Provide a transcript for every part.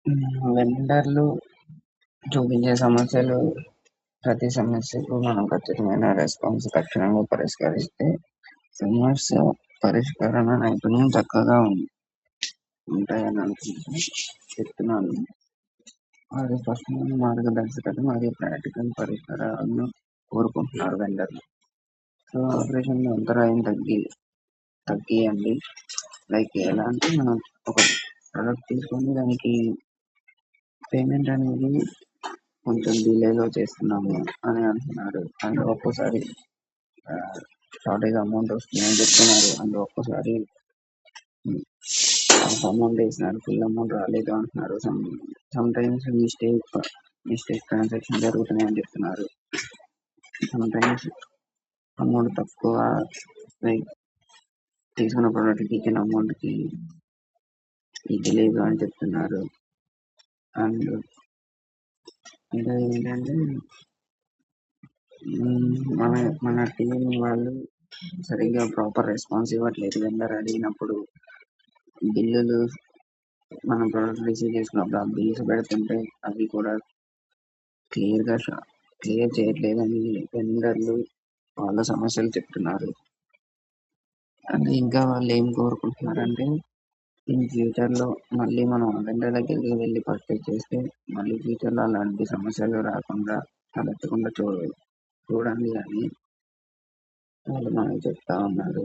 వెండర్లు చూపించే సమస్యలు ప్రతి సమస్యకు మనం ఖచ్చితమైన రెస్పాన్స్ తక్షణంగా పరిష్కరిస్తే సమస్య పరిష్కరణ నైపుణ్యం చక్కగా ఉంది ఉంటాయని అనుకుంటూ చెప్తున్నాను అది ఫస్ట్ మార్గదర్శకత మరియు ప్రాక్టికల్ పరిష్కారాలను కోరుకుంటున్నారు వెండర్లు సో ఆపరేషన్లో అంతరాయం తగ్గి తగ్గియండి లైక్ ఎలా అంటే మనం ఒక ప్రోడక్ట్ తీసుకొని దానికి పేమెంట్ అనేది కొంచెం డిలేలో చేస్తున్నాము అని అంటున్నారు అండ్ ఒక్కోసారి షార్టేజ్ అమౌంట్ వస్తుంది అని చెప్తున్నారు అండ్ ఒక్కోసారి హాఫ్ అమౌంట్ వేసినారు ఫుల్ అమౌంట్ రాలేదు అంటున్నారు some some times mistake mistake transaction జరుగుతున్నాయి అని చెప్తున్నారు సమ్ టైమ్స్ అమౌంట్ తక్కువ లైక్ తీసుకున్న ప్రోడక్ట్కి ఇచ్చిన అమౌంట్కి ఇది లేదు అని చెప్తున్నారు అండ్ ఇంకా ఏంటంటే మ్మ్, మన మన టీం వాళ్ళు సరిగ్గా ప్రాపర్ రెస్పాన్స్ ఇవ్వట్లేదు వెండర్ అడిగినప్పుడు బిల్లులు మనం ప్రోడక్ట్ రిసీవ్ చేసుకున్నప్పుడు ఆ బిల్స్ పెడుతుంటే అవి కూడా క్లియర్గా క్లియర్ చేయట్లేదని వెండర్లు వాళ్ళ సమస్యలు చెప్తున్నారు అండ్ ఇంకా వాళ్ళు ఏం కోరుకుంటున్నారంటే ఇన్ ఫ్యూచర్లో మళ్ళీ మనం వెండర్ దగ్గరికి వెళ్ళి పర్చేజ్ చేస్తే మళ్ళీ ఫ్యూచర్లో అలాంటి సమస్యలు రాకుండా తలెత్తకుండా చూ చూడండి అని వాళ్ళు మనకి చెప్తా ఉన్నారు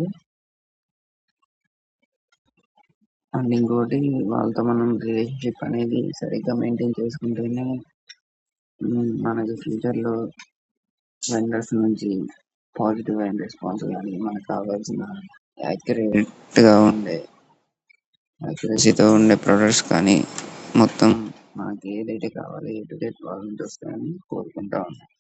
అండ్ ఇంకోటి వాళ్ళతో మనం రిలేషన్షిప్ అనేది సరిగ్గా మెయింటైన్ చేసుకుంటేనే మ్, మనకి ఫ్యూచర్లో వెండర్స్ నుంచి పాజిటివ్ అయిన రెస్పాన్స్ కానీ మనకు కావాల్సిన యాక్యురేట్గా ఉండే యాక్యురసీతో ఉండే ప్రొడక్ట్స్ కానీ మొత్తం మనకి ఏదైతే కావాలో ఏ టు జెడ్ వాళ్ళ నుంచి వస్తాయని కోరుకుంటా ఉన్నాను